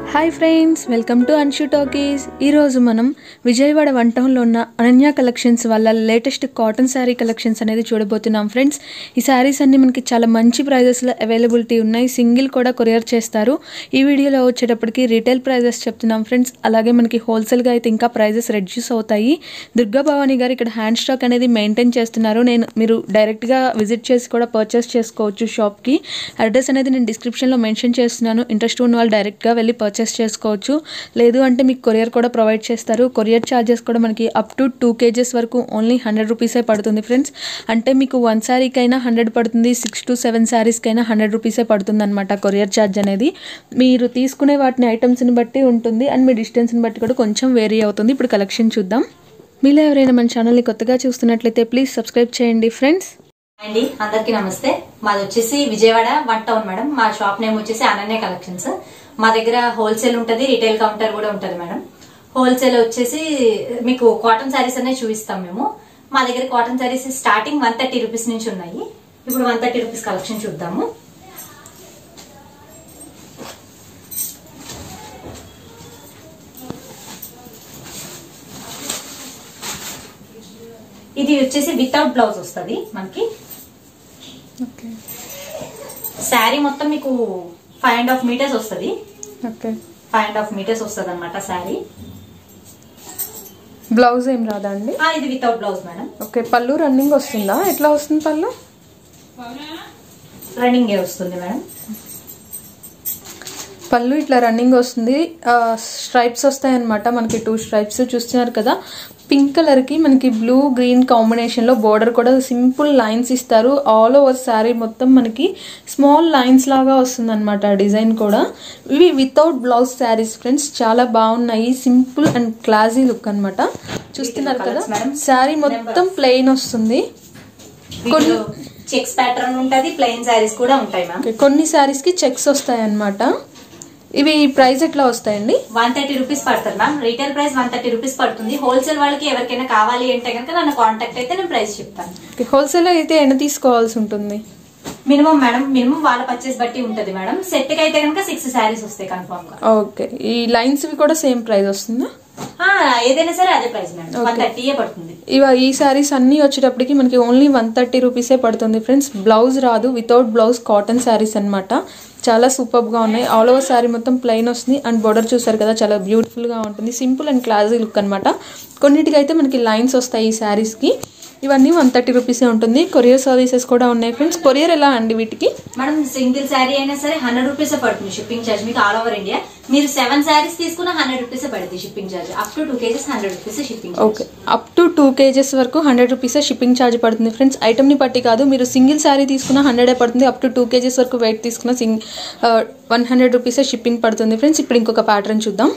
Hi friends welcome to Anshu talkies ఈరోజు మనం Vijayawada one టౌన్లో ఉన్న అనన్య కలెక్షన్స్ వల్ల లేటెస్ట్ కాటన్ శారీ కలెక్షన్స్ అనేది చూడబోతున్నాం ఫ్రెండ్స్ ఈ శారీస్ అన్ని మనకి చాలా మంచి ప్రైజెస్లో అవైలబిలిటీ ఉన్నాయి సింగిల్ కూడా కొరియర్ చేస్తారు ఈ వీడియోలో వచ్చేటప్పటికి రీటైల్ ప్రైజెస్ చెప్తున్నాం ఫ్రెండ్స్ అలాగే మనకి హోల్సేల్గా అయితే ఇంకా ప్రైజెస్ రెడ్యూస్ అవుతాయి దుర్గా భవానీ గారు ఇక్కడ హ్యాండ్ స్టాక్ అనేది మెయింటైన్ చేస్తున్నారు నేను మీరు డైరెక్ట్గా విజిట్ చేసి కూడా పర్చేస్ చేసుకోవచ్చు షాప్కి అడ్రస్ అనేది నేను డిస్క్రిప్షన్లో మెన్షన్ చేస్తున్నాను ఇంట్రెస్ట్ ఉన్న వాళ్ళు డైరెక్ట్గా వెళ్ళి పర్చేస్ చేసుకోవచ్చు లేదు అంటే మీకు కొరియర్ కూడా ప్రొవైడ్ చేస్తారు కొరియర్ ఛార్జెస్ కూడా మనకి అప్ టు టూ కేజెస్ వరకు ఓన్లీ హండ్రెడ్ రూపీసే పడుతుంది ఫ్రెండ్స్ అంటే మీకు వన్ శారీకైనా హండ్రెడ్ పడుతుంది సిక్స్ టు సెవెన్ శారీస్కైనా హండ్రెడ్ రూపీసే పడుతుంది అనమాట కొరియర్ ఛార్జ్ అనేది మీరు తీసుకునే వాటిని ఐటమ్స్ని బట్టి ఉంటుంది అండ్ మీ డిస్టెన్స్ని బట్టి కూడా కొంచెం వేరీ అవుతుంది ఇప్పుడు కలెక్షన్ చూద్దాం మీలో ఎవరైనా మన ఛానల్ని కొత్తగా చూస్తున్నట్లయితే ప్లీజ్ సబ్స్క్రైబ్ చేయండి ఫ్రెండ్స్ అండి అందరికి నమస్తే మాది వచ్చేసి విజయవాడ వన్ టౌన్ మేడం మా షాప్ నేమ్ వచ్చేసి అనన్య కలెక్షన్స్ మా దగ్గర హోల్సేల్ ఉంటది రిటైల్ కౌంటర్ కూడా ఉంటది మేడం హోల్సేల్ వచ్చేసి మీకు కాటన్ శారీస్ అనే చూపిస్తాం మేము మా దగ్గర cotton saris starting one thirty rupees నుంచి ఉన్నాయి ఇప్పుడు వన్ థర్టీ రూపీస్ కలెక్షన్ చూద్దాము ఇది వచ్చేసి వితౌట్ బ్లౌజ్ వస్తుంది మనకి ఓకే శారీ మొత్తం మీకు ఫైవ్ అండ్ హాఫ్ మీటర్స్ వస్తుంది okay five and half metres వస్తుంది అనమాట శారీ బ్లౌజ్ ఏం రాదా అండి ఆ, ఇది వితౌట్ బ్లౌజ్ మేడం ఓకే పళ్ళు రన్నింగ్ వస్తుందా ఎట్లా వస్తుంది పళ్ళు రన్నింగ్ ఏ వస్తుంది మేడం పళ్ళు ఇట్లా రన్నింగ్ వస్తుంది స్ట్రైప్స్ వస్తాయన్నమాట మనకి టూ స్ట్రైప్స్ చూస్తున్నారు కదా పింక్ కలర్ కి మనకి బ్లూ గ్రీన్ కాంబినేషన్ లో బోర్డర్ కూడా సింపుల్ లైన్స్ ఇస్తారు ఆల్ ఓవర్ శారీ మొత్తం మనకి స్మాల్ లైన్స్ లాగా వస్తుంది అనమాట డిజైన్ కూడా ఇవి వితౌట్ బ్లౌజ్ శారీస్ ఫ్రెండ్స్ చాలా బాగున్నాయి సింపుల్ అండ్ క్లాసీ లుక్ అన్నమాట చూస్తున్నారు కదా Colours, madam. శారీ మొత్తం ప్లెయిన్ వస్తుంది వీటిలో చెక్స్ ప్యాటర్న్ ఉంటది ప్లెయిన్ శారీస్ కూడా ఉంటాయి మ్యామ్ ఓకే, కొన్ని శారీస్ కి చెక్స్ వస్తాయి అన్నమాట ఇవి ప్రైస్ ఎట్లా వస్తాయండి వన్ థర్టీ రూపీస్ పడుతుంది ma'am retail price one thirty rupees పడుతుంది హోల్సేల్ వాళ్ళకి ఎవరికైనా కావాలి అంటే కనుక నన్ను కాంటాక్ట్ అయితే నేను ప్రైస్ చెప్తాను ఓకే, హోల్సేల్ అయితే ఎన్ని తీసుకోవాల్సి ఉంటుంది మినిమం మేడం మినిమం వాళ్ళ పర్చేస్ బట్టి ఉంటది మేడం సెట్ కి అయితే కనుక సిక్స్ శారీస్ వస్తాయి కన్ఫర్మ్ గా ఓకే ఈ లైన్స్ వి కూడా సేమ్ ప్రైస్ వస్తుందా ఆ, ఏదైనా సరే అదే ప్రైస్ మేడం వన్ థర్టీయే పడుతుంది ఇవ ఈ శారీస్ అన్ని వచ్చేటప్పటికి మనకి ఓన్లీ వన్ థర్టీ రూపీసే పడుతుంది ఫ్రెండ్స్ బ్లౌజ్ రాదు వితౌట్ బ్లౌజ్ కాటన్ శారీస్ అన్నమాట చాలా సూపర్ గా ఉన్నాయి ఆల్ ఓవర్ శారీ మొత్తం ప్లెయిన్ వస్తుంది అండ్ బోర్డర్ చూసారు కదా చాలా బ్యూటిఫుల్ గా ఉంటుంది సింపుల్ అండ్ క్లాసీ లుక్ అనమాట కొన్నిటికి అయితే మనకి లైన్స్ వస్తాయి ఈ శారీస్ కి ఇవన్నీ వన్ థర్టీ రూపీసే ఉంటుంది కొరియర్ సర్వీసెస్ కూడా ఉన్నాయి ఫ్రెండ్స్ కొరియర్ ఎలా అండి వీటికి మేడం సింగిల్ శారీ అయినా సరే హండ్రెడ్ రూపీస్ పడుతుంది షిప్పింగ్ చార్జ్ మీకు ఆల్ ఓవర్ ఇండియా మీరు సెవెన్ శారీస్ తీసుకున్న హండ్రెడ్ రూపీస్ పడుతుంది shipping charge up to two kgs hundred rupees shipping okay up to two kgs వరకు హండ్రెడ్ రూపీస్ షిప్పింగ్ ఛార్జ్ పడుతుంది ఫ్రెండ్స్ ఐటమ్ని బట్టి కాదు మీరు సింగిల్ శారీ తీసుకున్న హండ్రెడే పడుతుంది అప్ టు టూ కేజెస్ వరకు వెయిట్ తీసుకున్న సింగ్ వన్ హండ్రెడ్ రూపీసే షిప్పింగ్ పడుతుంది ఫ్రెండ్స్ ఇప్పుడు ఇంకొక ప్యాటర్న్ చూద్దాం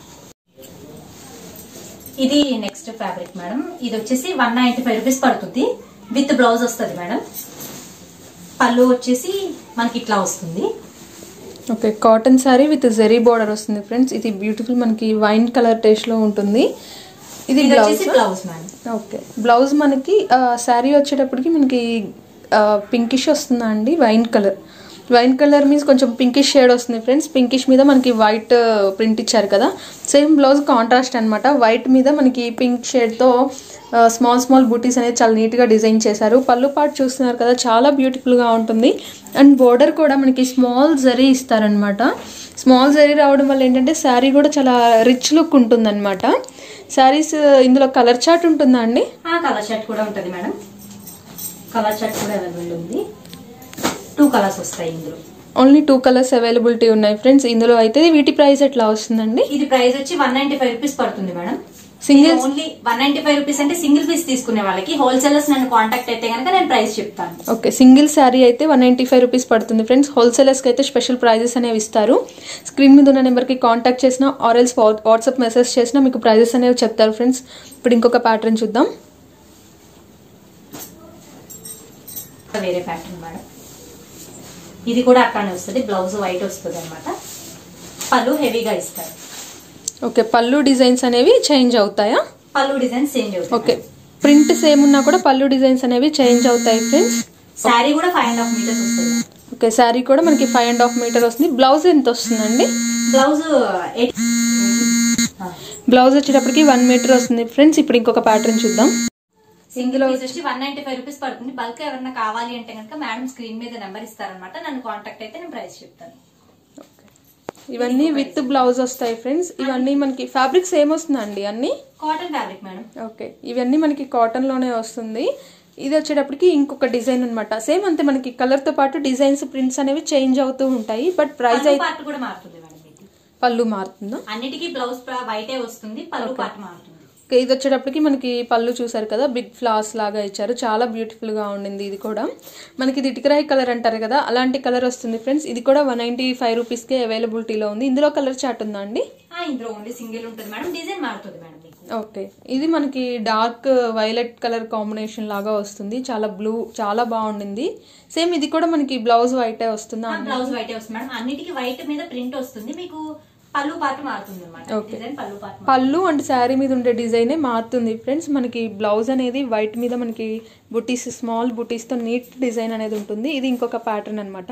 ఇది నెక్స్ట్ ఫ్యాబ్రిక్ మేడం ఇది వచ్చేసి వన్ నైన్టీ ఫైవ్ రూపీస్ పడుతుంది విత్ బ్లౌజ్ వస్తుంది మేడం పళ్ళు వచ్చేసి మనకి ఇట్లా వస్తుంది okay cotton sari with zari border వస్తుంది ఫ్రెండ్స్ ఇది బ్యూటిఫుల్ మనకి వైన్ కలర్ టేస్ట్లో ఉంటుంది ఇది ఇది బ్లౌజ్ వచ్చేసి బ్లౌజ్ మేడం ఓకే బ్లౌజ్ మనకి శారీ వచ్చేటప్పటికి మనకి పింకిష్ వస్తుందా అండి wine colour wine colour means కొంచెం పింకిష్ షేడ్ వస్తుంది ఫ్రెండ్స్ పింకిష్ మీద మనకి వైట్ ప్రింట్ ఇచ్చారు కదా సేమ్ బ్లౌజ్ కాంట్రాస్ట్ అనమాట వైట్ మీద మనకి పింక్ షేడ్తో స్మాల్ స్మాల్ బూటీస్ అనేది చాలా నీట్గా డిజైన్ చేశారు పళ్ళు పాటు చూస్తున్నారు కదా చాలా బ్యూటిఫుల్గా ఉంటుంది అండ్ బోర్డర్ కూడా మనకి స్మాల్ జరీ ఇస్తారనమాట స్మాల్ జరీ రావడం వల్ల ఏంటంటే శారీ కూడా చాలా రిచ్ లుక్ ఉంటుందన్నమాట శారీస్ ఇందులో కలర్ చార్ట్ ఉంటుందా అండి ఆ కలర్ షర్ట్ కూడా ఉంటుంది మేడం కలర్ షర్ట్ కూడా అవైలబుల్ ఉంది టూ కలర్స్ వస్తాయి ఇందులో ఓన్లీ టూ కలర్స్ అవైలబిలిటీ ఉన్నాయి ఫ్రెండ్స్ ఇందులో అయితే వీటి ప్రైస్ ఎట్లా వస్తుందండి ఇది ప్రైస్ వచ్చి వన్ నైన్టీ ఫైవ్ రూపీస్ పడుతుంది madam single only one ninety five rupees అంటే సింగిల్ పీస్ తీసుకునే వాళ్ళకి హోల్సేలర్స్ నన్ను కాంటాక్ట్ అయితే కనుక నేను ప్రైస్ చెప్తాను ఓకే సింగిల్ శారీ అయితే వన్ నైంటీ ఫైవ్ రూపీస్ పడుతుంది ఫ్రెండ్స్ హోల్సేలర్స్కి అయితే స్పెషల్ ప్రైజెస్ అనేవి ఇస్తారు స్క్రీన్ మీద ఉన్న నెంబర్కి కాంటాక్ట్ చేసినా ఆర్ఎల్స్ వాట్సాప్ మెసేజ్ చేసినా మీకు ప్రైజెస్ అనేవి చెప్తారు ఫ్రెండ్స్ ఇప్పుడు ఇంకొక ప్యాటర్న్ చూద్దాం వేరే ప్యాటర్న్ మేడం ఇది కూడా అక్కడనే వస్తుంది బ్లౌజ్ వైట్ వస్తుంది అనమాట పళ్ళు హెవీగా ఇస్తారు ఓకే పళ్ళు డిజైన్స్ అనేవి చేంజ్ అవుతాయా పళ్ళు డిజైన్ చేంజ్ అవుతుంది ఓకే ప్రింట్ సేమ్ ఉన్నా కూడా పళ్ళు డిజైన్స్ అనేవి చేంజ్ అవుతాయి ఫ్రెండ్స్ శారీ కూడా ఫైవ్ అండ్ హాఫ్ మీటర్స్ వస్తుంది ఓకే శారీ కూడా మనకి ఫైవ్ అండ్ హాఫ్ మీటర్ వస్తుంది బ్లౌజ్ ఎంత వస్తుందండి బ్లౌజ్ బ్లౌజ్ వచ్చేటప్పటికి వన్ మీటర్ వస్తుంది ఫ్రెండ్స్ ఇప్పుడు ఇంకొక ప్యాటర్న్ చూద్దాం సింగిల్ పీస్ వచ్చి వన్ నైన్టీ ఫైవ్ రూపీస్ పడుతుంది బల్క్ ఎవరైనా కావాలి అంటే కనుక మేడం స్క్రీన్ మీద నెంబర్ ఇస్తారనమాట నన్ను కాంటాక్ట్ అయితే నేను ప్రైస్ చెప్తాను ఇవన్నీ విత్ బ్లౌజ్ వస్తాయి ఫ్రెండ్స్ ఇవన్నీ మనకి ఫ్యాబ్రిక్స్ ఏమొస్తుందండి అన్ని కాటన్ ఫ్యాబ్రిక్ మేడం ఓకే ఇవన్నీ మనకి కాటన్ లోనే వస్తుంది ఇది వచ్చేటప్పటికి ఇంకొక డిజైన్ అన్నమాట సేమ్ అంతే మనకి కలర్ తో పాటు డిజైన్స్ ప్రింట్స్ అనేవి చేంజ్ అవుతూ ఉంటాయి బట్ ప్రైస్ అయితే పార్ట్ కూడా మారుతుంది మేడం ఇది పళ్ళు మారుతుందా అన్నిటికీ బ్లౌజ్ వైటే వస్తుంది పళ్ళు పార్ట్ మారుతుంది ఓకే, ఇది వచ్చేటప్పటికి మనకి పళ్ళు చూసారు కదా బిగ్ ఫ్లాస్ లాగా ఇచ్చారు చాలా బ్యూటిఫుల్ గా ఉండింది ఇది కూడా మనకి ఇది ఇటుకరాయి కలర్ అంటారు కదా అలాంటి కలర్ వస్తుంది ఫ్రెండ్స్ ఇది కూడా వన్ నైన్టీ ఫైవ్ రూపీస్ కి అవైలబిలిటీలో ఉంది ఇందులో కలర్ చాట్ ఉందా అండి ఆ, ఇందులో ఓన్లీ సింగిల్ ఉంటుంది మేడం డిజైన్ మారుతుంది మేడం మీకు ఓకే ఇది మనకి డార్క్ వైలెట్ కలర్ కాంబినేషన్ లాగా వస్తుంది చాలా బ్లూ చాలా బాగుండింది సేమ్ ఇది కూడా మనకి బ్లౌజ్ వైటే వస్తుందా బ్లౌజ్ వైటే వస్తుంది మేడం అన్నిటికీ వైట్ మీద ప్రింట్ వస్తుంది మీకు పళ్ళు పార్ట్ మారుతుంది అనమాట డిజైన్ పళ్ళు పార్ట్ పళ్ళు అండ్ శారీ మీద ఉండే డిజైనే మారుతుంది ఫ్రెండ్స్ మనకి బ్లౌజ్ అనేది వైట్ మీద మనకి బుటీస్ స్మాల్ బుటీస్తో నీట్ డిజైన్ అనేది ఉంటుంది ఇది ఇంకొక ప్యాటర్న్ అన్నమాట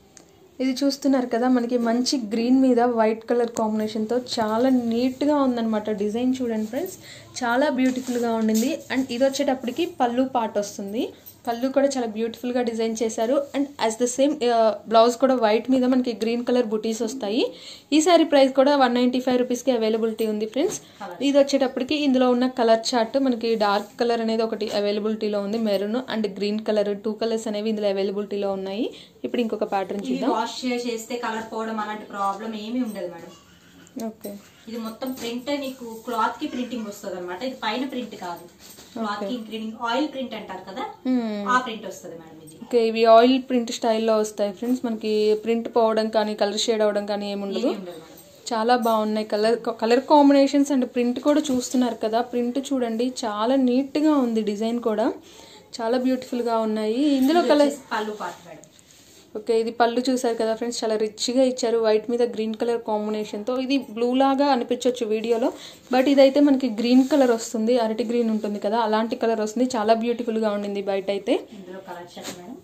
ఇది చూస్తున్నారు కదా మనకి మంచి గ్రీన్ మీద వైట్ కలర్ కాంబినేషన్తో చాలా నీట్గా ఉందన్నమాట డిజైన్ చూడండి ఫ్రెండ్స్ చాలా బ్యూటిఫుల్గా ఉండింది అండ్ ఇది వచ్చేటప్పటికి పళ్ళు పార్ట్ వస్తుంది పళ్ళు కూడా చాలా బ్యూటిఫుల్గా డిజైన్ చేశారు and as the same blouse కూడా వైట్ మీద మనకి గ్రీన్ కలర్ బుటీస్ వస్తాయి ఈ సారీ ప్రైస్ కూడా వన్ నైంటీ ఫైవ్ రూపీస్కి అవైలబిలిటీ ఉంది ఫ్రెండ్స్ ఇది వచ్చేటప్పటికి ఇందులో ఉన్న కలర్ చార్ట్ మనకి డార్క్ కలర్ అనేది ఒకటి అవైలబిలిటీలో ఉంది maroon and green colour two colours అనేవి ఇందులో అవైలబిలిటీలో ఉన్నాయి ఇప్పుడు ఇంకొక ప్యాటర్న్ ఇది చూద్దాం వాష్ చేస్తే కలర్ పోవడం అలాంటి ప్రాబ్లం ఏమీ ఉండదు మేడం ఓకే ఇది మొత్తం ప్రింట్ నీకు క్లాత్ కి ప్రింటింగ్ వస్తుంది అనమాట ఇది పైన ప్రింట్ కాదు క్లాత్ కి ప్రింటింగ్ ఆయిల్ ప్రింట్ అంటారు కదా ఆ ప్రింట్ వస్తుంది మేడం ఇది ఓకే ఇవి ఆయిల్ ప్రింట్ స్టైల్లో వస్తాయి ఫ్రెండ్స్ మనకి ప్రింట్ పోవడం కానీ కలర్ షేడ్ అవడం కానీ ఏముండదు ఏమీ ఉండదు మేడం చాలా బాగున్నాయి colour colour combinations and print కూడా చూస్తున్నారు కదా ప్రింట్ చూడండి చాలా నీట్గా ఉంది డిజైన్ కూడా చాలా బ్యూటిఫుల్గా ఉన్నాయి ఇందులో కలర్ వచ్చేసి పళ్ళు పార్ట్ మేడం ఓకే ఇది పళ్ళు చూసారు కదా ఫ్రెండ్స్ చాలా రిచ్గా ఇచ్చారు వైట్ మీద గ్రీన్ కలర్ కాంబినేషన్తో ఇది బ్లూ లాగా అనిపించవచ్చు వీడియోలో బట్ ఇదైతే మనకి గ్రీన్ కలర్ వస్తుంది అరటి గ్రీన్ ఉంటుంది కదా అలాంటి కలర్ వస్తుంది చాలా బ్యూటిఫుల్గా ఉండింది బయట అయితే ఇందులో కలర్ షర్ట్ మేడం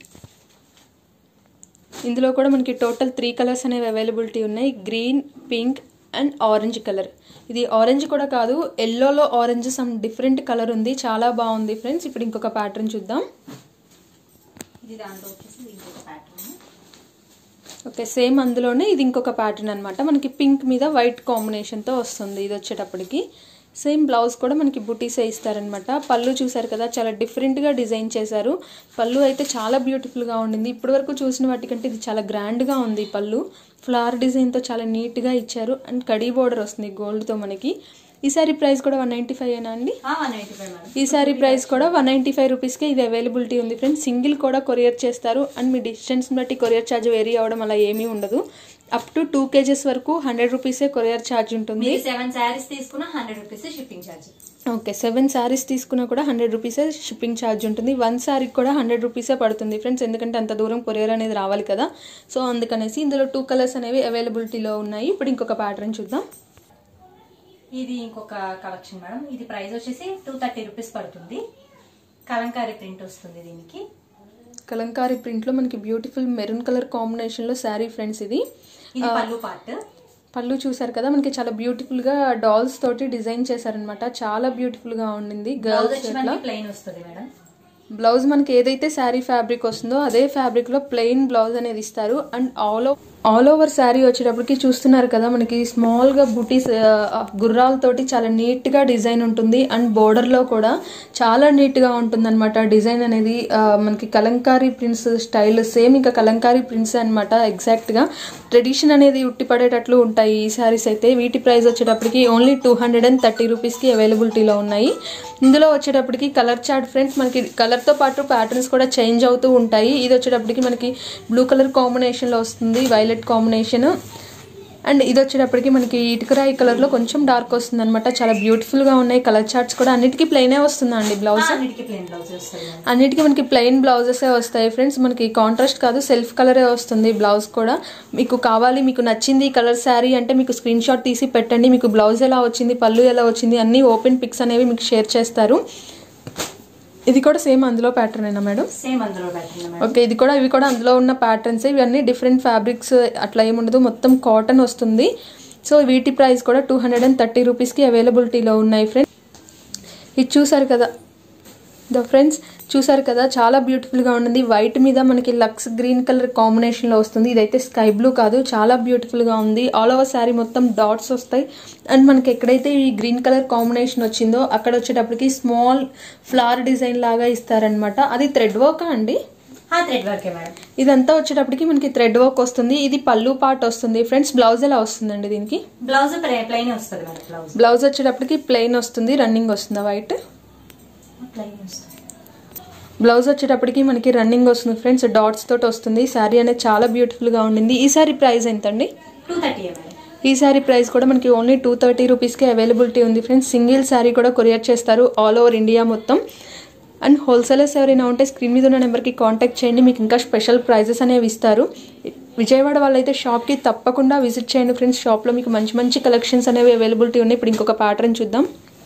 ఇందులో కూడా మనకి టోటల్ త్రీ కలర్స్ అనేవి అవైలబిలిటీ ఉన్నాయి green pink and orange colour ఇది ఆరెంజ్ కూడా కాదు ఎల్లోలో ఆరెంజ్ సమ్ డిఫరెంట్ కలర్ ఉంది చాలా బాగుంది ఫ్రెండ్స్ ఇప్పుడు ఇంకొక ప్యాటర్న్ చూద్దాం ఇది దాంట్లో వచ్చేసి ఇంకొక ప్యాటర్న్ ఓకే సేమ్ అందులోనే ఇది ఇంకొక ప్యాటర్న్ అనమాట మనకి పింక్ మీద వైట్ కాంబినేషన్తో వస్తుంది ఇది వచ్చేటప్పటికి సేమ్ బ్లౌజ్ కూడా మనకి బుటీసే ఇస్తారనమాట పళ్ళు చూసారు కదా చాలా డిఫరెంట్గా డిజైన్ చేశారు పళ్ళు అయితే చాలా బ్యూటిఫుల్గా ఉండింది ఇప్పటివరకు చూసిన వాటికంటే ఇది చాలా గ్రాండ్గా ఉంది ఈ పళ్ళు ఫ్లవర్ డిజైన్తో చాలా నీట్గా ఇచ్చారు అండ్ కడీ బోర్డర్ వస్తుంది గోల్డ్తో మనకి ఈ సారీ ప్రైస్ కూడా వన్ నైంటీ ఫైవ్ ఏనా అండి వన్ నైన్టీ ఫైవ్ మేడం ఈ సారీ ప్రైస్ కూడా వన్ నైంటీ ఫైవ్ రూపీస్కి ఇది అవైలబిలిటీ ఉంది ఫ్రెండ్స్ సింగిల్ కూడా కొరియర్ చేస్తారు అండ్ మీ డిస్టెన్స్ బట్టి కొరియర్ ఛార్జ్ వేరీ అవ్వడం అలా ఏమీ ఉండదు అప్ టు టూ కేజెస్ వరకు హండ్రెడ్ రూపీసే కొరియర్ ఛార్జ్ ఉంటుంది మీరు సెవెన్ శారీస్ తీసుకున్న hundred rupees shipping charge okay seven saris తీసుకున్నా కూడా హండ్రెడ్ రూపీసే షిప్పింగ్ ఛార్జ్ ఉంటుంది వన్ శారీకి కూడా హండ్రెడ్ రూపీసే పడుతుంది ఫ్రెండ్స్ ఎందుకంటే అంత దూరం కొరియర్ అనేది రావాలి కదా సో అందుకనేసి ఇందులో టూ కలర్స్ అనేవి అవైలబిలిటీలో ఉన్నాయి ఇప్పుడు ఇంకొక ప్యాటర్న్ చూద్దాం ఇది ఇంకొక కలెక్షన్ మేడం ఇది ప్రైస్ వచ్చేసి టూ థర్టీ రూపీస్ పడుతుంది కలంకారీ ప్రింట్ వస్తుంది దీనికి కలంకారీ ప్రింట్లో మనకి బ్యూటిఫుల్ మెరూన్ కలర్ కాంబినేషన్లో శారీ ఫ్రెండ్స్ ఇది ఇది పళ్ళు పార్ట్ పళ్ళు చూసారు కదా మనకి చాలా బ్యూటిఫుల్ గా డాల్స్ తోటి డిజైన్ చేశారనమాట చాలా బ్యూటిఫుల్ గా ఉండింది బ్లౌజ్ గర్ల్స్ వచ్చి మనకి ప్లెయిన్ వస్తుంది మేడం బ్లౌజ్ మనకి ఏదైతే శారీ ఫ్యాబ్రిక్ వస్తుందో అదే ఫ్యాబ్రిక్ లో ప్లెయిన్ బ్లౌజ్ అనేది ఇస్తారు and all all over sari వచ్చేటప్పటికి చూస్తున్నారు కదా మనకి స్మాల్ గా బుటీస్ గుర్రాలతోటి చాలా నీట్ గా డిజైన్ ఉంటుంది అండ్ బోర్డర్ లో కూడా చాలా నీట్ గా ఉంటుంది అనమాట డిజైన్ అనేది ఆ, మనకి కలంకారీ ప్రింట్స్ స్టైల్ సేమ్ ఇంకా కలంకారీ ప్రింట్స్ అనమాట ఎగ్జాక్ట్ గా ట్రెడిషన్ అనేది ఉట్టిపడేటట్లు ఉంటాయి ఈ శారీస్ అయితే వీటి ప్రైస్ వచ్చేటప్పటికి only two hundred and thirty రూపీస్కి అవైలబిలిటీలో ఉన్నాయి ఇందులో వచ్చేటప్పటికి కలర్ చార్ట్ ఫ్రెండ్స్ మనకి కలర్తో పాటు ప్యాటర్న్స్ కూడా చేంజ్ అవుతూ ఉంటాయి ఇది వచ్చేటప్పటికి మనకి బ్లూ కలర్ కాంబినేషన్లో వస్తుంది వైలెట్ కాంబినేషన్ అండ్ ఇది వచ్చేటప్పటికి మనకి ఇటుకరాయి కలర్లో కొంచెం డార్క్ వస్తుంది అనమాట చాలా బ్యూటిఫుల్గా ఉన్నాయి కలర్ చార్ట్స్ కూడా అన్నిటికీ ప్లెయినే వస్తుందండి బ్లౌజ్ అన్నిటికీ ప్లెయిన్ బ్లౌజ్ వస్తుంది మేడం అన్నిటికీ మనకి ప్లెయిన్ బ్లౌజెస్ వస్తాయి ఫ్రెండ్స్ మనకి కాంట్రాస్ట్ కాదు సెల్ఫ్ కలరే వస్తుంది బ్లౌజ్ కూడా మీకు కావాలి మీకు నచ్చింది ఈ కలర్ శారీ అంటే మీకు స్క్రీన్ షాట్ తీసి పెట్టండి మీకు బ్లౌజ్ ఎలా వచ్చింది పళ్ళు ఎలా వచ్చింది అన్ని ఓపెన్ పిక్స్ అనేవి మీకు షేర్ చేస్తారు ఇది కూడా సేమ్ అందులో ప్యాటర్న్ అయినా మేడం సేమ్ అందులో పెట్టండి మేడం ఓకే ఇది కూడా ఇవి కూడా అందులో ఉన్న ప్యాటర్న్స్ ఇవన్నీ డిఫరెంట్ ఫ్యాబ్రిక్స్ అట్లా ఏముండదు మొత్తం కాటన్ వస్తుంది సో వీటి ప్రైస్ కూడా టూ హండ్రెడ్ అండ్ థర్టీ రూపీస్కి అవైలబిలిటీలో ఉన్నాయి ఫ్రెండ్స్ ఇది చూసారు కదా ద ఫ్రెండ్స్ చూసారు కదా చాలా బ్యూటిఫుల్గా ఉంటుంది వైట్ మీద మనకి లక్స్ గ్రీన్ కలర్ కాంబినేషన్లో వస్తుంది ఇదైతే స్కై బ్లూ కాదు చాలా బ్యూటిఫుల్గా ఉంది ఆల్ ఓవర్ శారీ మొత్తం డాట్స్ వస్తాయి అండ్ మనకి ఎక్కడైతే ఈ గ్రీన్ కలర్ కాంబినేషన్ వచ్చిందో అక్కడ వచ్చేటప్పటికి స్మాల్ ఫ్లవర్ డిజైన్ లాగా ఇస్తారనమాట అది థ్రెడ్ వర్కా అండి ఆ థ్రెడ్ వర్కే మేడం ఇదంతా వచ్చేటప్పటికి మనకి థ్రెడ్ వర్క్ వస్తుంది ఇది పళ్ళు పార్ట్ వస్తుంది ఫ్రెండ్స్ బ్లౌజ్ ఎలా వస్తుందండి దీనికి బ్లౌజ్ ప్లెయిన్ వస్తుంది మేడం బ్లౌజ్ బ్లౌజ్ వచ్చేటప్పటికి ప్లెయిన్ వస్తుంది రన్నింగ్ వస్తుందా వైట్ ప్లెయిన్ వస్తుంది బ్లౌజ్ వచ్చేటప్పటికి మనకి రన్నింగ్ వస్తుంది ఫ్రెండ్స్ డాట్స్ తోటి వస్తుంది శారీ అనేది చాలా బ్యూటిఫుల్గా ఉండింది ఈ శారీ ప్రైస్ ఎంత అండి టూ థర్టీ మేడం ఈ శారీ ప్రైస్ కూడా మనకి ఓన్లీ టూ థర్టీ రూపీస్కి అవైలబిలిటీ ఉంది ఫ్రెండ్స్ సింగిల్ శారీ కూడా కొరియర్ చేస్తారు ఆల్ ఓవర్ ఇండియా మొత్తం అండ్ హోల్సేలర్స్ ఎవరైనా ఉంటే స్క్రీన్ మీద ఉన్న నెంబర్కి కాంటాక్ట్ చేయండి మీకు ఇంకా స్పెషల్ ప్రైజెస్ అనేవి ఇస్తారు విజయవాడ వాళ్ళైతే షాప్కి తప్పకుండా విజిట్ చేయండి ఫ్రెండ్స్ షాప్లో మీకు మంచి మంచి కలెక్షన్స్ అనేవి అవైలబిలిటీ ఉన్నాయి ఇప్పుడు ఇంకొక ప్యాటర్న్ చూద్దాం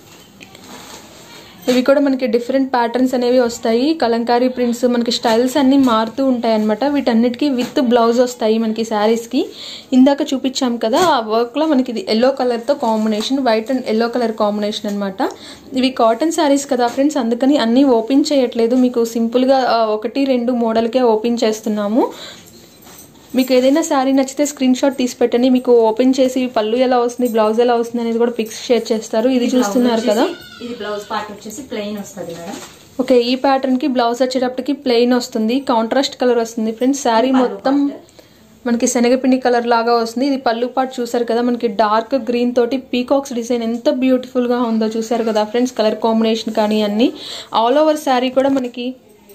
ఇవి కూడా మనకి డిఫరెంట్ ప్యాటర్న్స్ అనేవి వస్తాయి కలంకారీ ప్రింట్స్ మనకి స్టైల్స్ అన్నీ మారుతూ ఉంటాయి అనమాట వీటన్నిటికీ విత్ బ్లౌజ్ వస్తాయి మనకి శారీస్కి ఇందాక చూపించాం కదా ఆ వర్క్లో మనకి ఇది ఎల్లో కలర్తో combination white and yellow colour combination అనమాట ఇవి కాటన్ శారీస్ కదా ఫ్రెండ్స్ అందుకని అన్నీ ఓపెన్ చేయట్లేదు మీకు సింపుల్గా ఆ, ఒకటి రెండు మోడల్కే ఓపెన్ చేస్తున్నాము మీకు ఏదైనా శారీ నచ్చితే స్క్రీన్ షాట్ తీసి పెట్టండి మీకు ఓపెన్ చేసి పళ్ళు ఎలా వస్తుంది బ్లౌజ్ ఎలా వస్తుంది అనేది కూడా పిక్స్ షేర్ చేస్తారు ఇది చూస్తున్నారు బ్లౌజ్ కదా వచ్చేసి- ఇది బ్లౌజ్ పార్ట్ వచ్చేసి ప్లెయిన్ వస్తుంది మేడం ఓకే ఈ ప్యాటర్న్ కి బ్లౌజ్ వచ్చేటప్పటికి ప్లెయిన్ వస్తుంది కాంట్రాస్ట్ కలర్ వస్తుంది ఫ్రెండ్స్ శారీ పళ్ళు మొత్తం మనకి శనగపిండి కలర్ లాగా వస్తుంది ఇది పళ్ళు పాటు చూసారు కదా మనకి డార్క్ గ్రీన్ తోటి పీకాక్స్ డిజైన్ ఎంత బ్యూటిఫుల్ గా ఉందో చూసారు కదా ఫ్రెండ్స్ కలర్ కాంబినేషన్ కానీ అన్ని ఆల్ ఓవర్ శారీ కూడా మనకి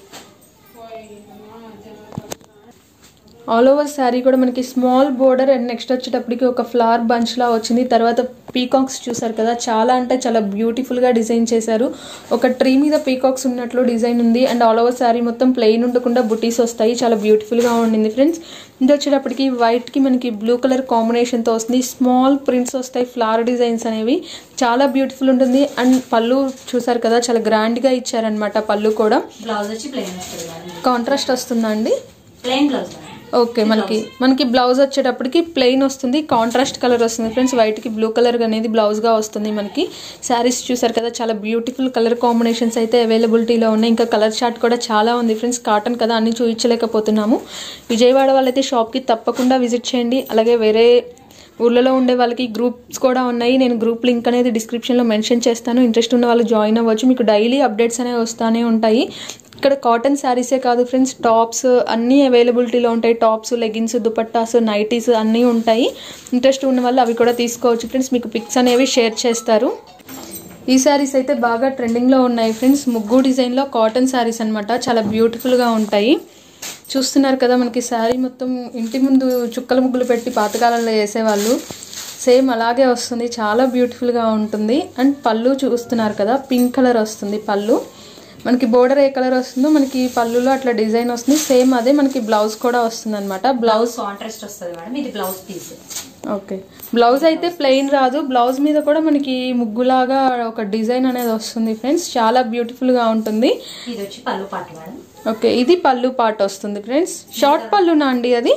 ఆల్ ఓవర్ శారీ కూడా మనకి స్మాల్ బోర్డర్ అండ్ నెక్స్ట్ వచ్చేటప్పటికి ఒక ఫ్లవర్ బంచ్ లా వచ్చింది తర్వాత పీకాక్స్ చూసారు కదా చాలా అంటే చాలా బ్యూటిఫుల్ గా డిజైన్ చేశారు ఒక ట్రీ మీద పీకాక్స్ ఉన్నట్లు డిజైన్ ఉంది అండ్ ఆల్ ఓవర్ శారీ మొత్తం ప్లెయిన్ ఉండకుండా బుటీస్ వస్తాయి చాలా బ్యూటిఫుల్ గా ఉండింది ఫ్రెండ్స్ ఇది వచ్చేటప్పటికి వైట్ కి మనకి బ్లూ కలర్ కాంబినేషన్ తో వస్తుంది స్మాల్ ప్రింట్స్ వస్తాయి ఫ్లవర్ డిజైన్స్ అనేవి చాలా బ్యూటిఫుల్ ఉంటుంది అండ్ పళ్ళు చూసారు కదా చాలా గ్రాండ్ గా ఇచ్చారనమాట పళ్ళు కూడా బ్లౌజ్ వచ్చి ప్లెయిన్ వస్తుంది మేడం కాంట్రాస్ట్ వస్తుందా అండి ప్లెయిన్ బ్లౌజ్ మేడం ఓకే మనకి మనకి బ్లౌజ్ వచ్చేటప్పటికి ప్లెయిన్ వస్తుంది కాంట్రాస్ట్ కలర్ వస్తుంది ఫ్రెండ్స్ వైట్ కి బ్లూ కలర్ అనేది బ్లౌజ్ గా వస్తుంది మనకి శారీస్ చూసారు కదా చాలా బ్యూటిఫుల్ కలర్ కాంబినేషన్స్ అయితే అవైలబిలిటీలో ఉన్నాయి ఇంకా కలర్ చార్ట్ కూడా చాలా ఉంది ఫ్రెండ్స్ కాటన్ కదా అన్ని చూపించలేకపోతున్నాము విజయవాడ వాళ్ళైతే షాప్ కి తప్పకుండా విజిట్ చేయండి అలాగే వేరే ఊర్లలో ఉండే వాళ్ళకి గ్రూప్స్ కూడా ఉన్నాయి నేను గ్రూప్ లింక్ అనేది డిస్క్రిప్షన్లో మెన్షన్ చేస్తాను ఇంట్రెస్ట్ ఉన్న వాళ్ళు జాయిన్ అవ్వచ్చు మీకు డైలీ అప్డేట్స్ అనేవి వస్తూనే ఉంటాయి ఇక్కడ కాటన్ శారీసే కాదు ఫ్రెండ్స్ టాప్స్ అన్నీ అవైలబిలిటీలో ఉంటాయి టాప్స్ లెగిన్స్ దుపట్టాస్ నైటీస్ అన్నీ ఉంటాయి ఇంట్రెస్ట్ ఉన్న వాళ్ళు అవి కూడా తీసుకోవచ్చు ఫ్రెండ్స్ మీకు పిక్స్ అనేవి షేర్ చేస్తారు ఈ శారీస్ అయితే బాగా ట్రెండింగ్లో ఉన్నాయి ఫ్రెండ్స్ ముగ్గు డిజైన్లో కాటన్ శారీస్ అన్నమాట చాలా బ్యూటిఫుల్గా ఉంటాయి చూస్తున్నారు కదా మనకి శారీ మొత్తం ఇంటి ముందు చుక్కల ముగ్గులు పెట్టి పాతకాలంలో వేసేవాళ్ళు సేమ్ అలాగే వస్తుంది చాలా బ్యూటిఫుల్గా ఉంటుంది అండ్ పళ్ళు చూస్తున్నారు కదా పింక్ కలర్ వస్తుంది పళ్ళు మనకి బోర్డర్ ఏ కలర్ వస్తుందో మనకి పళ్ళులో అట్లా డిజైన్ వస్తుంది సేమ్ అదే మనకి బ్లౌజ్ కూడా వస్తుంది అనమాట బ్లౌజ్ బ్లౌజ్ కాంట్రాస్ట్ వస్తుంది మేడం ఇది బ్లౌజ్ పీస్ ఓకే బ్లౌజ్ అయితే ప్లెయిన్ రాదు బ్లౌజ్ మీద కూడా మనకి ముగ్గులాగా ఒక డిజైన్ అనేది వస్తుంది ఫ్రెండ్స్ చాలా బ్యూటిఫుల్గా ఉంటుంది ఇది వచ్చి పళ్ళు పాటు మేడం ఓకే ఇది పళ్ళు పాట వస్తుంది ఫ్రెండ్స్ షార్ట్ పళ్ళునా అండి అది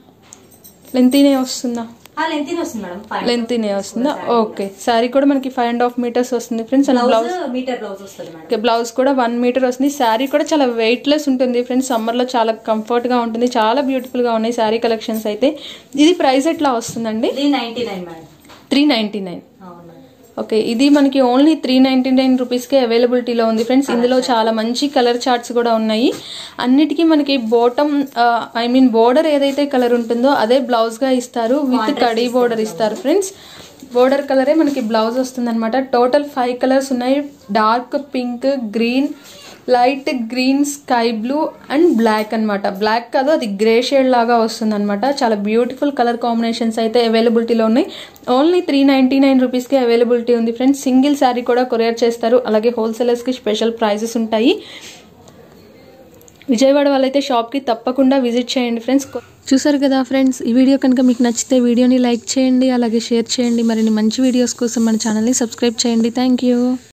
లెంతీనే వస్తుందా ఆ లెంత్ వస్తుంది మేడం ఫైవ్ లెంతీనే వస్తుందా ఓకే శారీ కూడా మనకి ఫైవ్ అండ్ హాఫ్ మీటర్స్ వస్తుంది friends and blouse blouse metre blouse వస్తుంది మేడం ఓకే బ్లౌజ్ కూడా వన్ మీటర్ వస్తుంది శారీ కూడా చాలా వెయిట్లెస్ ఉంటుంది ఫ్రెండ్స్ సమ్మర్లో చాలా కంఫర్ట్గా ఉంటుంది చాలా బ్యూటిఫుల్గా ఉన్నాయి శారీ కలెక్షన్స్ అయితే ఇది ప్రైస్ ఎట్లా వస్తుందండి three ninety nine madam three ninety nine అవును మేడం ఓకే ఇది మనకి ఓన్లీ త్రీ నైంటీ నైన్ రూపీస్కే అవైలబిలిటీలో ఉంది ఫ్రెండ్స్ ఇందులో చాలా మంచి కలర్ చార్ట్స్ కూడా ఉన్నాయి అన్నిటికీ మనకి బోటమ్ ఐ మీన్ బోర్డర్ ఏదైతే కలర్ ఉంటుందో అదే బ్లౌజ్గా ఇస్తారు విత్ కడీ బోర్డర్ ఇస్తారు ఫ్రెండ్స్ బోర్డర్ కలరే మనకి బ్లౌజ్ వస్తుంది అనమాట టోటల్ ఫైవ్ కలర్స్ ఉన్నాయి dark pink green light green sky blue and black అన్నమాట బ్లాక్ కాదు అది గ్రే షేడ్ లాగా వస్తుంది అనమాట చాలా బ్యూటిఫుల్ కలర్ కాంబినేషన్స్ అయితే అవైలబిలిటీలో ఉన్నాయి ఓన్లీ త్రీ నైంటీ నైన్ రూపీస్కి అవైలబిలిటీ ఉంది ఫ్రెండ్స్ సింగిల్ శారీ కూడా కొరియర్ చేస్తారు అలాగే హోల్సేలర్స్కి స్పెషల్ ప్రైజెస్ ఉంటాయి విజయవాడ వాళ్ళైతే షాప్కి తప్పకుండా విజిట్ చేయండి ఫ్రెండ్స్ చూసారు కదా ఫ్రెండ్స్ ఈ వీడియో కనుక మీకు నచ్చితే వీడియోని లైక్ చేయండి అలాగే షేర్ చేయండి మరిన్ని మంచి వీడియోస్ కోసం మన ఛానల్ని సబ్స్క్రైబ్ చేయండి థ్యాంక్ యూ